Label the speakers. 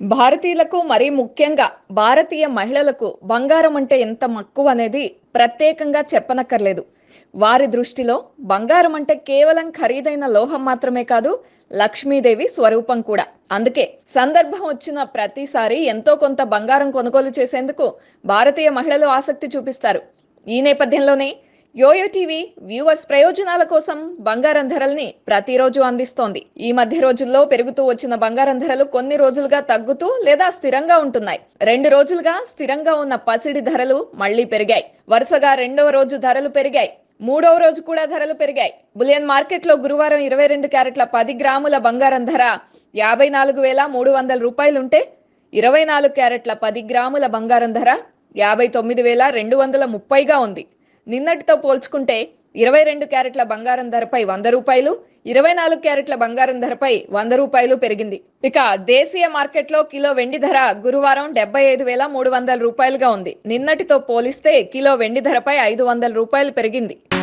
Speaker 1: భారతీయులకు మరీ ముఖ్యంగా భారతీయ మహిళలకు బంగారం అంటే ఎంత మక్కువ అనేది ప్రత్యేకంగా చెప్పనక్కర్లేదు వారి దృష్టిలో బంగారం అంటే కేవలం ఖరీదైన లోహం మాత్రమే కాదు లక్ష్మీదేవి స్వరూపం కూడా అందుకే సందర్భం వచ్చిన ప్రతిసారి ఎంతో కొంత బంగారం కొనుగోలు చేసేందుకు భారతీయ మహిళలు ఆసక్తి చూపిస్తారు ఈ నేపథ్యంలోనే యోయో టీవీ వ్యూవర్స్ ప్రయోజనాల కోసం బంగారం ధరల్ని ప్రతిరోజు అందిస్తోంది ఈ మధ్య రోజుల్లో పెరుగుతూ వచ్చిన బంగారం ధరలు కొన్ని రోజులుగా తగ్గుతూ లేదా స్థిరంగా ఉంటున్నాయి రెండు రోజులుగా స్థిరంగా ఉన్న పసిడి ధరలు మళ్లీ పెరిగాయి వరుసగా రెండవ రోజు ధరలు పెరిగాయి మూడవ రోజు కూడా ధరలు పెరిగాయి బులియన్ మార్కెట్లో గురువారం ఇరవై రెండు క్యారెట్ల పది గ్రాముల బంగారం ధర యాభై నాలుగు వేల మూడు వందల రూపాయలుంటే ఇరవై నాలుగు క్యారెట్ల పది గ్రాముల బంగారం ధర యాభై తొమ్మిది వేల రెండు వందల ముప్పైగా ఉంది నిన్నటితో పోల్చుకుంటే ఇరవై రెండు క్యారెట్ల బంగారం ధరపై వంద రూపాయలు ఇరవై నాలుగు క్యారెట్ల బంగారం ధరపై వంద రూపాయలు పెరిగింది ఇక దేశీయ మార్కెట్లో కిలో వెండి ధర గురువారం డెబ్బై ఐదు వేల మూడు వందల రూపాయలుగా ఉంది నిన్నటితో పోలిస్తే కిలో వెండి ధరపై ఐదు వందల రూపాయలు పెరిగింది